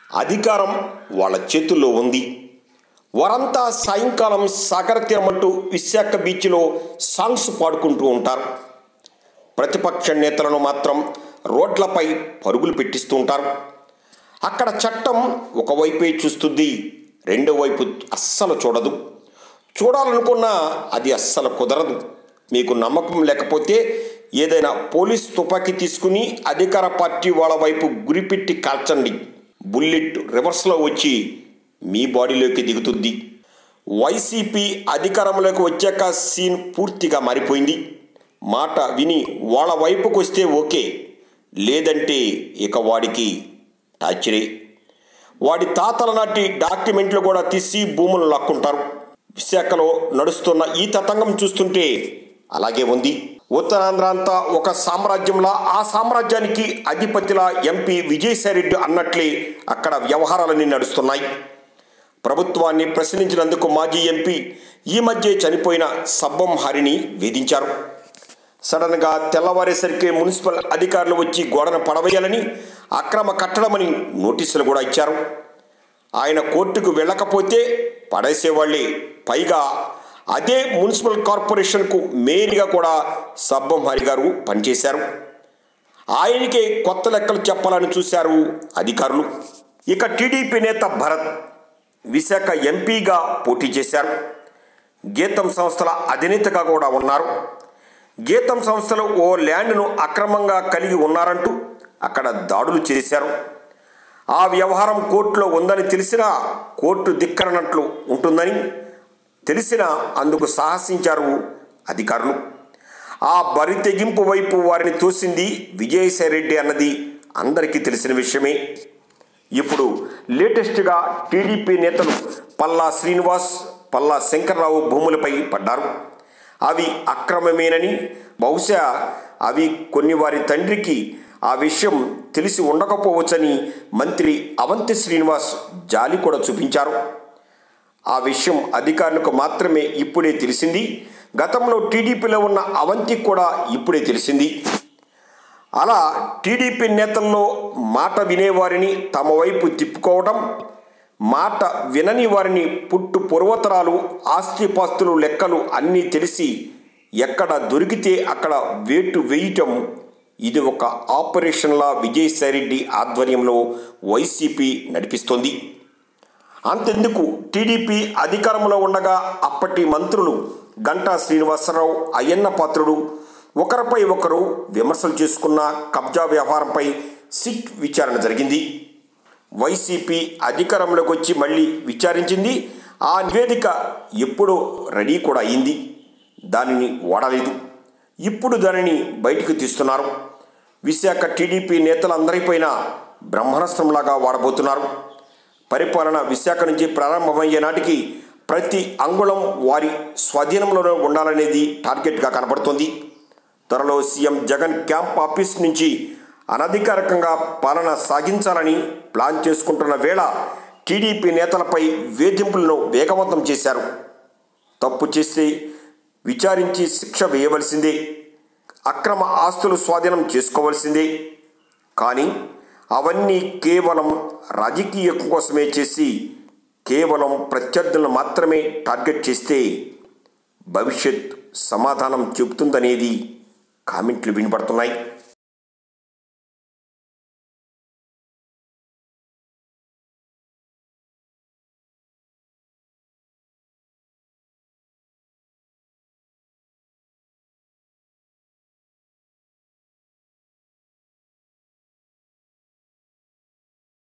అధికారం వాళ్ళ చేతుల్లో ఉంది వారంతా సాయంకాలం సాగర తీరమంటూ విశాఖ బీచ్లో సాంగ్స్ పాడుకుంటూ ఉంటారు ప్రతిపక్ష నేతలను మాత్రం రోడ్లపై పరుగులు పెట్టిస్తూ ఉంటారు అక్కడ చట్టం ఒకవైపే చూస్తుంది రెండో వైపు అస్సలు చూడదు చూడాలనుకున్నా అది అస్సలు కుదరదు మీకు నమ్మకం లేకపోతే ఏదైనా పోలీస్ తుపాకీ తీసుకుని అధికార పార్టీ వాళ్ళ వైపు గురిపెట్టి కాల్చండి బుల్లెట్ రివర్స్లో వచ్చి మీ బాడీలోకి దిగుతుంది వైసీపీ అధికారంలోకి వచ్చాక సీన్ పూర్తిగా మారిపోయింది మాట విని వాళ్ళ వైపుకు వస్తే ఓకే లేదంటే ఇక వాడికి టార్చరే వాడి తాతల నాటి డాక్యుమెంట్లు కూడా తీసి భూములు లాక్కుంటారు విశాఖలో నడుస్తున్న ఈ తతంగం చూస్తుంటే అలాగే ఉంది ఉత్తరాంధ్ర అంతా ఒక సామ్రాజ్యంలా ఆ సామ్రాజ్యానికి అధిపతిలా ఎంపీ విజయసాయిరెడ్డి అన్నట్లే అక్కడ వ్యవహారాలన్నీ నడుస్తున్నాయి ప్రభుత్వాన్ని ప్రశ్నించినందుకు మాజీ ఎంపీ ఈ మధ్య చనిపోయిన సబ్బం హరిని వేధించారు సడన్గా తెల్లవారేసరికి మున్సిపల్ అధికారులు వచ్చి గోడను పడవేయాలని అక్రమ కట్టడమని నోటీసులు కూడా ఇచ్చారు ఆయన కోర్టుకు వెళ్ళకపోతే పడేసేవాళ్ళే పైగా అదే మున్సిపల్ కార్పొరేషన్కు మేయర్గా కూడా సబ్బం హరి గారు పనిచేశారు ఆయనకే కొత్త లెక్కలు చెప్పాలని చూశారు అధికారులు ఇక టీడీపీ నేత భరత్ విశాఖ ఎంపీగా పోటీ చేశారు గీతం సంస్థల అధినేతగా కూడా ఉన్నారు గీతం సంస్థలు ఓ ల్యాండ్ను అక్రమంగా కలిగి ఉన్నారంటూ అక్కడ దాడులు చేశారు ఆ వ్యవహారం కోర్టులో ఉందని తెలిసినా కోర్టు ధిక్కరనట్లు ఉంటుందని తెలిసినా అందుకు సాహసించారు అధికారులు ఆ బరి తెగింపు వైపు వారిని తోసింది విజయసాయిరెడ్డి అన్నది అందరికీ తెలిసిన విషయమే ఇప్పుడు లేటెస్ట్గా టీడీపీ నేతలు పల్లా శ్రీనివాస్ పల్లా శంకర్రావు భూములపై పడ్డారు అవి అక్రమమేనని బహుశా అవి కొన్ని వారి తండ్రికి ఆ విషయం తెలిసి ఉండకపోవచ్చని మంత్రి అవంతి శ్రీనివాస్ జాలి కూడా చూపించారు ఆ విషయం అధికారులకు మాత్రమే ఇప్పుడే తెలిసింది గతంలో టీడీపీలో ఉన్న అవంతికి కూడా ఇప్పుడే తెలిసింది అలా టీడీపీ నేతల్లో మాట వినేవారిని తమ వైపు తిప్పుకోవడం మాట వినని వారిని పుట్టు పూర్వతరాలు ఆస్తిపాస్తులు లెక్కలు అన్నీ తెలిసి ఎక్కడ దొరికితే అక్కడ వేటు వేయటం ఇది ఒక ఆపరేషన్లా విజయసాయిరెడ్డి ఆధ్వర్యంలో వైసీపీ నడిపిస్తోంది అంతెందుకు టీడీపీ అధికారంలో ఉండగా అప్పటి మంత్రులు గంటా శ్రీనివాసరావు అయ్యన్న పాత్రుడు ఒకరిపై ఒకరు విమర్శలు చేసుకున్న కబ్జా వ్యవహారంపై సిట్ విచారణ జరిగింది వైసీపీ అధికారంలోకి వచ్చి మళ్ళీ విచారించింది ఆ నివేదిక ఎప్పుడో రెడీ కూడా అయింది దానిని వాడలేదు ఇప్పుడు దానిని బయటకు తీస్తున్నారు విశాఖ టీడీపీ నేతలందరిపైన బ్రహ్మాస్త్రంలాగా వాడబోతున్నారు పరిపాలన విశాఖ నుంచి ప్రారంభమయ్యే నాటికి ప్రతి అంగుళం వారి స్వాధీనంలోనే ఉండాలనేది టార్గెట్గా కనబడుతోంది త్వరలో సీఎం జగన్ క్యాంప్ ఆఫీస్ నుంచి అనధికారికంగా పాలన సాగించాలని ప్లాన్ చేసుకుంటున్న వేళ టీడీపీ నేతలపై వేధింపులను వేగవంతం చేశారు తప్పు చేస్తే విచారించి శిక్ష వేయవలసిందే అక్రమ ఆస్తులు స్వాధీనం చేసుకోవలసిందే కానీ అవన్నీ కేవలం రాజకీయం కోసమే చేసి కేవలం ప్రత్యర్థులను మాత్రమే టార్గెట్ చేస్తే భవిష్యత్ సమాధానం చెబుతుందనేది కామెంట్లు వినపడుతున్నాయి